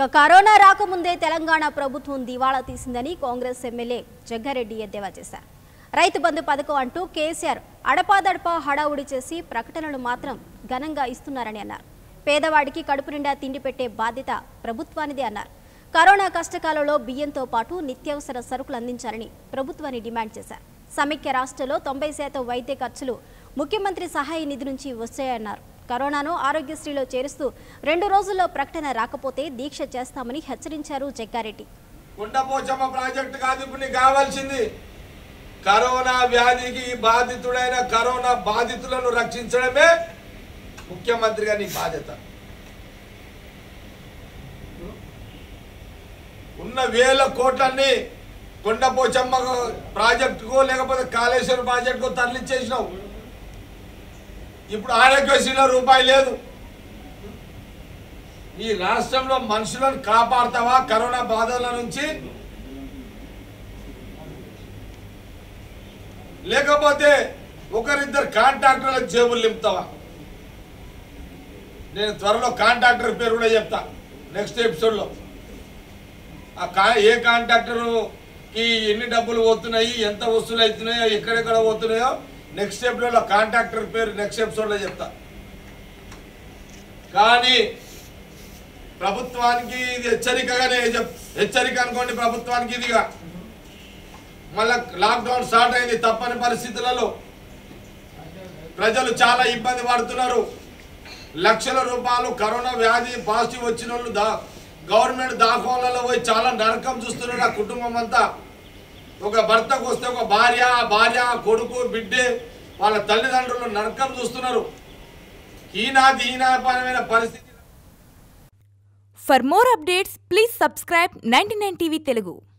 ఇక కరోనా రాకముందే తెలంగాణ ప్రభుత్వం దివాళా తీసిందని కాంగ్రెస్ ఎమ్మెల్యే జగ్గారెడ్డి ఎద్దేవా చేశారు రైతు బంధు పథకం అంటూ కేసీఆర్ అడపాదడపా హడావుడి చేసి ప్రకటనలు మాత్రం ఘనంగా ఇస్తున్నారని అన్నారు పేదవాడికి కడుపు నిండా తిండి పెట్టే బాధ్యత ప్రభుత్వానిదే అన్నారు కరోనా కష్టకాలంలో బియ్యంతో పాటు నిత్యావసర సరుకులు అందించాలని ప్రభుత్వాన్ని డిమాండ్ చేశారు సమైక్య రాష్ట్రంలో తొంభై శాతం వైద్య ఖర్చులు ముఖ్యమంత్రి సహాయ నిధి నుంచి వచ్చాయన్నారు కరోనాను ఆరోగ్యశ్రీలో చేరుస్తూ రెండు రోజుల్లో ప్రకటన రాకపోతే దీక్ష చేస్తామని హెచ్చరించారు జగ్గారెడ్డి కుండపోచమ్మ ప్రాజెక్టు కాదు ఇప్పుడు నీకు కావాల్సింది కరోనా వ్యాధికి బాధితుడైన కరోనా బాధితులను రక్షించడమే ముఖ్యమంత్రిగా నీ బాధ్యత ఉన్న వేల కోట్లన్నీ కొండపోచమ్మ ప్రాజెక్టుకో లేకపోతే కాళేశ్వరం ప్రాజెక్టుకో తరలించేసినావు ఇప్పుడు ఆరోగ్యశ్రీలో రూపాయి లేదు ఈ రాష్ట్రంలో మనుషులను కాపాడతావా కరోనా బాధల నుంచి లేకపోతే ఒకరిద్దరు కాంట్రాక్టర్ల జేబులు నింపుతావా నేను త్వరలో కాంట్రాక్టర్ పేరు కూడా చెప్తా నెక్స్ట్ ఎపిసోడ్లో ఆ కా ఏ కాంట్రాక్టర్కి ఎన్ని డబ్బులు పోతున్నాయి ఎంత వసూలు అవుతున్నాయో ఎక్కడెక్కడ పోతున్నాయో నెక్స్ట్ ఎపిసోడ్లో కాంట్రాక్టర్ పేరు నెక్స్ట్ ఎపిసోడ్లో చెప్తా కానీ ప్రభుత్వానికి ఇది హెచ్చరికగానే చెప్ హెచ్చరిక అనుకోండి ప్రభుత్వానికి ఇదిగా మళ్ళా లాక్డౌన్ స్టార్ట్ అయింది తప్పని పరిస్థితులలో ప్రజలు చాలా ఇబ్బంది పడుతున్నారు లక్షల రూపాయలు కరోనా వ్యాధి పాజిటివ్ వచ్చిన వాళ్ళు దా గవర్నమెంట్ దాఖలలో పోయి చాలా నరకం చూస్తున్నారు ఆ కుటుంబం అంతా ఒక భర్తకు వస్తే ఒక భార్య ఆ భార్య ఆ కొడుకు బిడ్డే వాళ్ళ తల్లిదండ్రులు నరకం చూస్తున్నారు హీనాది హీనాపరమైన పరిస్థితి For more updates, please subscribe 99 TV Telugu.